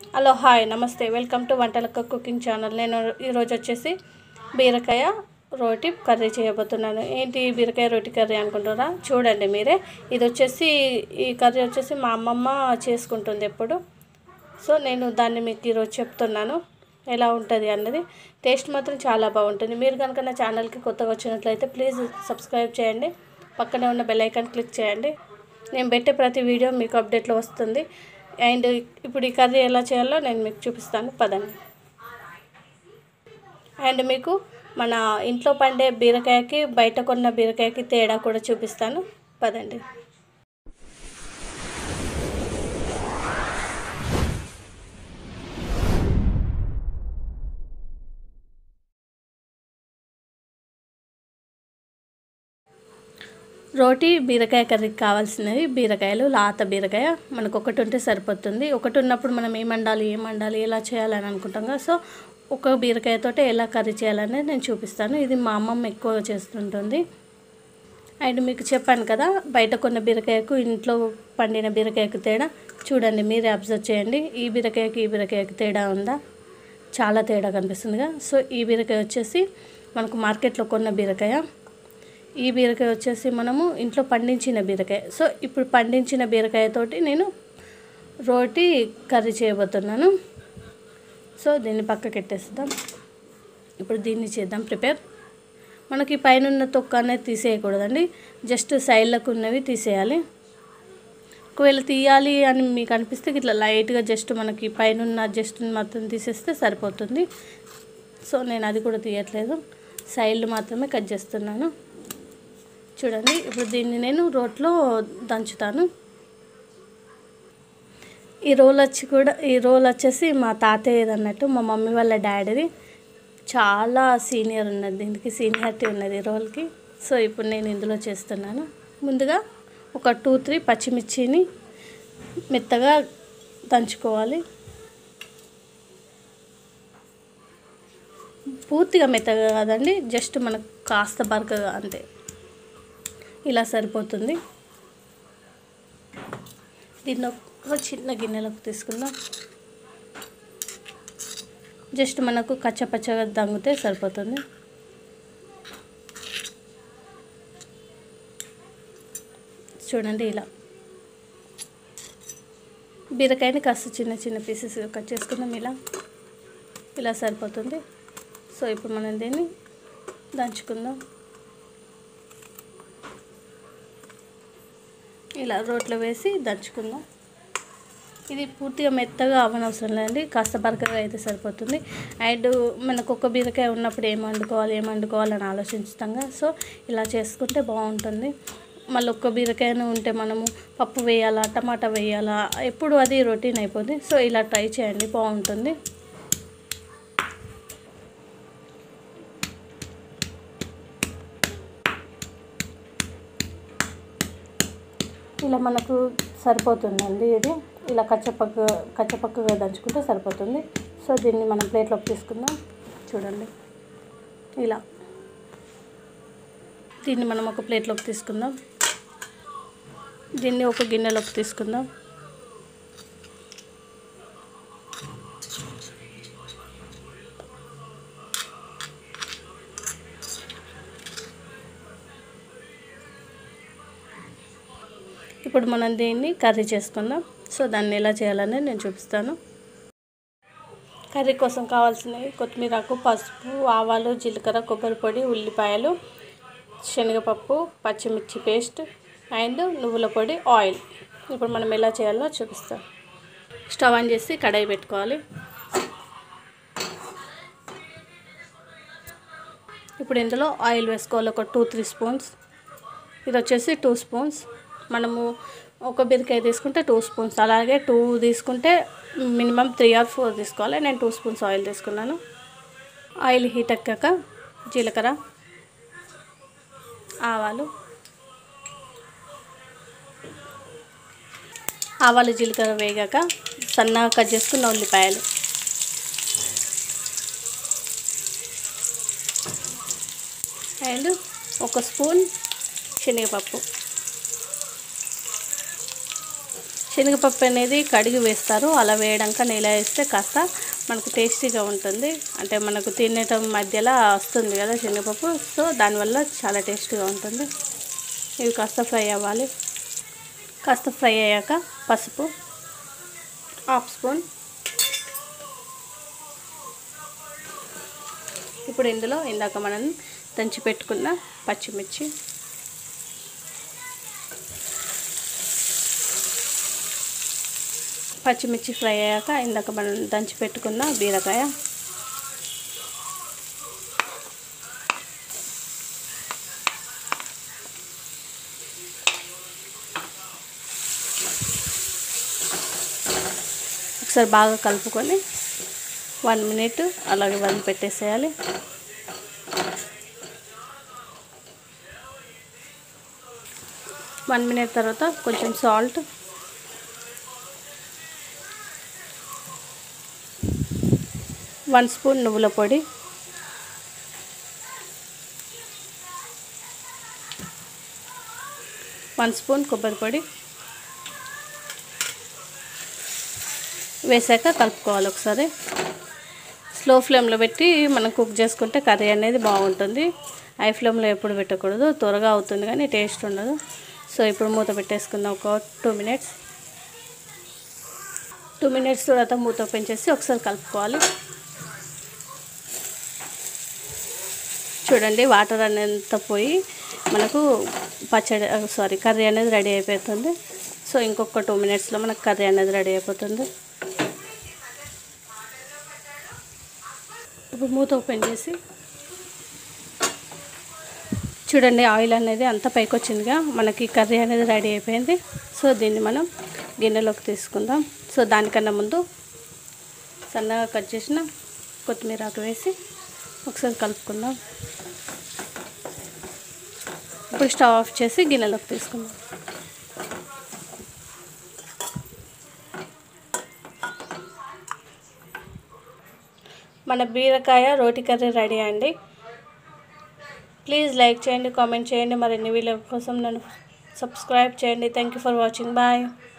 hello hi నమస్తే welcome to Vantalakka cooking channel నేను ఈరోజు వచ్చేసి బీరకాయ రోటి కర్రీ చేయబోతున్నాను ఏంటి బీరకాయ రోటి కర్రీ అనుకుంటారా చూడండి మీరే ఇది వచ్చేసి ఈ కర్రీ వచ్చేసి మా అమ్మమ్మ చేసుకుంటుంది ఎప్పుడు సో నేను దాన్ని మీకు ఈరోజు చెప్తున్నాను ఎలా ఉంటుంది అన్నది టేస్ట్ మాత్రం చాలా బాగుంటుంది మీరు కనుక నా ఛానల్కి కొత్తగా వచ్చినట్లయితే ప్లీజ్ సబ్స్క్రైబ్ చేయండి పక్కనే ఉన్న బెల్ ఐకాన్ క్లిక్ చేయండి నేను పెట్టే ప్రతి వీడియో మీకు అప్డేట్లో వస్తుంది అండ్ ఇప్పుడు ఈ కర్రీ ఎలా చేయాలో నేను మీకు చూపిస్తాను పదండి అండ్ మీకు మన ఇంట్లో పండే బీరకాయకి బయట కొన్న బీరకాయకి తేడా కూడా చూపిస్తాను పదండి రోటీ బీరకాయ కర్రీకి కావాల్సినవి బీరకాయలు లాత బీరకాయ మనకు ఒకటి ఉంటే సరిపోతుంది ఒకటి ఉన్నప్పుడు మనం ఏం వండాలి ఏం వండాలి ఎలా చేయాలని అనుకుంటాం కదా సో ఒక బీరకాయతోటి ఎలా కర్రీ చేయాలనేది నేను చూపిస్తాను ఇది మా అమ్మమ్మ ఎక్కువగా చేస్తుంటుంది అండ్ మీకు చెప్పాను కదా బయట కొన్న బీరకాయకు ఇంట్లో పండిన బీరకాయకు తేడా చూడండి మీరే అబ్జర్వ్ చేయండి ఈ బీరకాయకి ఈ బీరకాయకి తేడా ఉందా చాలా తేడా కనిపిస్తుందిగా సో ఈ బీరకాయ వచ్చేసి మనకు మార్కెట్లో కొన్న బీరకాయ ఈ బీరకాయ వచ్చేసి మనము ఇంట్లో పండించిన బీరకాయ సో ఇప్పుడు పండించిన బీరకాయతోటి నేను రోటి కర్రీ చేయబోతున్నాను సో దీన్ని పక్కకి పెట్టేస్తాం ఇప్పుడు దీన్ని చేద్దాం ప్రిపేర్ మనకి పైన ఉన్న తొక్క అనేది తీసేయకూడదండి జస్ట్ సైడ్లకు ఉన్నవి తీసేయాలి ఒకవేళ తీయాలి అని మీకు అనిపిస్తే ఇట్లా లైట్గా జస్ట్ మనకి పైన జస్ట్ మాత్రం తీసేస్తే సరిపోతుంది సో నేను అది కూడా తీయట్లేదు సైడ్లు మాత్రమే కట్ చేస్తున్నాను చూడండి ఇప్పుడు దీన్ని నేను రోట్లో దంచుతాను ఈ రోల్ వచ్చి కూడా ఈ రోల్ వచ్చేసి మా తాతయ్యది అన్నట్టు మా మమ్మీ వాళ్ళ డాడీది చాలా సీనియర్ ఉన్నది దీనికి సీనియారిటీ ఉన్నది ఈ రోల్కి సో ఇప్పుడు నేను ఇందులో చేస్తున్నాను ముందుగా ఒక టూ త్రీ పచ్చిమిర్చిని మెత్తగా దంచుకోవాలి పూర్తిగా మెత్తగా కాదండి జస్ట్ మనకు కాస్త బరకగా అంతే ఇలా సరిపోతుంది దీన్ని ఒక చిన్న గిన్నెలోకి తీసుకుందాం జస్ట్ మనకు కచ్చపచ్చగా దంగితే సరిపోతుంది చూడండి ఇలా బీరకాయని కాస్త చిన్న చిన్న పీసెస్గా కట్ చేసుకుందాం ఇలా ఇలా సరిపోతుంది సో ఇప్పుడు మనం దీన్ని దంచుకుందాం ఇలా రోట్లో వేసి దంచుకుందాం ఇది పూర్తిగా మెత్తగా అవనవసరం లేదండి కాస్త బరకగా అయితే సరిపోతుంది అండ్ మనకు ఒక బీరకాయ ఉన్నప్పుడు ఏం వండుకోవాలి ఏం వండుకోవాలని ఆలోచిస్తాంగా సో ఇలా చేసుకుంటే బాగుంటుంది మళ్ళీ ఒక్క బీరకాయను ఉంటే మనము పప్పు వేయాలా టమాటా వేయాలా ఎప్పుడు అది రొటీన్ అయిపోతుంది సో ఇలా ట్రై చేయండి బాగుంటుంది ఇలా మనకు సరిపోతుందండి ఇది ఇలా కచ్చపక్క కచ్చపక్కగా దంచుకుంటే సరిపోతుంది సో దీన్ని మనం ప్లేట్లోకి తీసుకుందాం చూడండి ఇలా దీన్ని మనం ఒక ప్లేట్లోకి తీసుకుందాం దీన్ని ఒక గిన్నెలోకి తీసుకుందాం ఇప్పుడు మనం దీన్ని కర్రీ చేసుకుందాం సో దాన్ని ఎలా చేయాలని నేను చూపిస్తాను కర్రీ కోసం కావాల్సినవి కొత్తిమీరకు పసుపు ఆవాలు జీలకర్ర కొబ్బరి పొడి ఉల్లిపాయలు శనగపప్పు పచ్చిమిర్చి పేస్ట్ అండ్ నువ్వుల పొడి ఆయిల్ ఇప్పుడు మనం ఎలా చేయాలో చూపిస్తాం స్టవ్ ఆన్ చేసి కడాయి పెట్టుకోవాలి ఇప్పుడు ఇందులో ఆయిల్ వేసుకోవాలి ఒక టూ త్రీ స్పూన్స్ ఇది వచ్చేసి టూ స్పూన్స్ మనము ఒక బీరకాయ తీసుకుంటే టూ స్పూన్స్ అలాగే టూ తీసుకుంటే మినిమం త్రీ ఆర్ ఫోర్ తీసుకోవాలి నేను టూ స్పూన్స్ ఆయిల్ తీసుకున్నాను ఆయిల్ హీట్ ఎక్కాక జీలకర్ర ఆవాలు ఆవాలు జీలకర్ర వేగాక సన్నగా కట్ చేసుకున్న ఉల్లిపాయలు అండ్ ఒక స్పూన్ శనగపప్పు శనగపప్పు అనేది కడిగి వేస్తారు అలా వేయడాక ఇలా వేస్తే కాస్త మనకు టేస్టీగా ఉంటుంది అంటే మనకు తినేటం మధ్యలో వస్తుంది కదా శనగపప్పు సో దానివల్ల చాలా టేస్టీగా ఉంటుంది ఇవి కాస్త ఫ్రై అవ్వాలి కాస్త ఫ్రై అయ్యాక పసుపు హాఫ్ స్పూన్ ఇప్పుడు ఇందులో ఇందాక మనం దంచి పెట్టుకున్న పచ్చిమిర్చి పచ్చిమిర్చి ఫ్రై అయ్యాక ఇందాక మనం దంచి పెట్టుకున్న బీరకాయ ఒకసారి బాగా కలుపుకొని వన్ మినిట్ అలాగే వదిలి పెట్టేసేయాలి వన్ మినిట్ తర్వాత కొంచెం సాల్ట్ వన్ స్పూన్ నువ్వుల పొడి వన్ స్పూన్ కొబ్బరి పొడి వేసాక కలుపుకోవాలి ఒకసారి స్లో ఫ్లేమ్లో పెట్టి మనం కుక్ చేసుకుంటే కర్రీ అనేది బాగుంటుంది హై ఫ్లేమ్లో ఎప్పుడు పెట్టకూడదు త్వరగా అవుతుంది కానీ టేస్ట్ ఉండదు సో ఇప్పుడు మూత పెట్టేసుకుందాం ఒక టూ మినిట్స్ టూ మినిట్స్ తర్వాత మూత ఓపెన్ చేసి ఒకసారి కలుపుకోవాలి చూడండి వాటర్ అనేది పోయి మనకు పచ్చడి సారీ కర్రీ అనేది రెడీ అయిపోతుంది సో ఇంకొక టూ మినిట్స్లో మనకు కర్రీ అనేది రెడీ అయిపోతుంది ఇప్పుడు మూత ఓపెన్ చేసి చూడండి ఆయిల్ అనేది అంతా పైకి వచ్చిందిగా మనకి కర్రీ అనేది రెడీ అయిపోయింది సో దీన్ని మనం గిన్నెలోకి తీసుకుందాం సో దానికన్నా ముందు సన్నగా కట్ చేసిన కొత్తిమీర ఆకు వేసి ఒకసారి కలుపుకుందాం ఇప్పుడు స్టవ్ ఆఫ్ చేసి గిన్నెలోకి తీసుకుందాం మన బీరకాయ రోటి కర్రీ రెడీ అండి ప్లీజ్ లైక్ చేయండి కామెంట్ చేయండి మరిన్ని వీడియో కోసం నన్ను సబ్స్క్రైబ్ చేయండి thank you for watching bye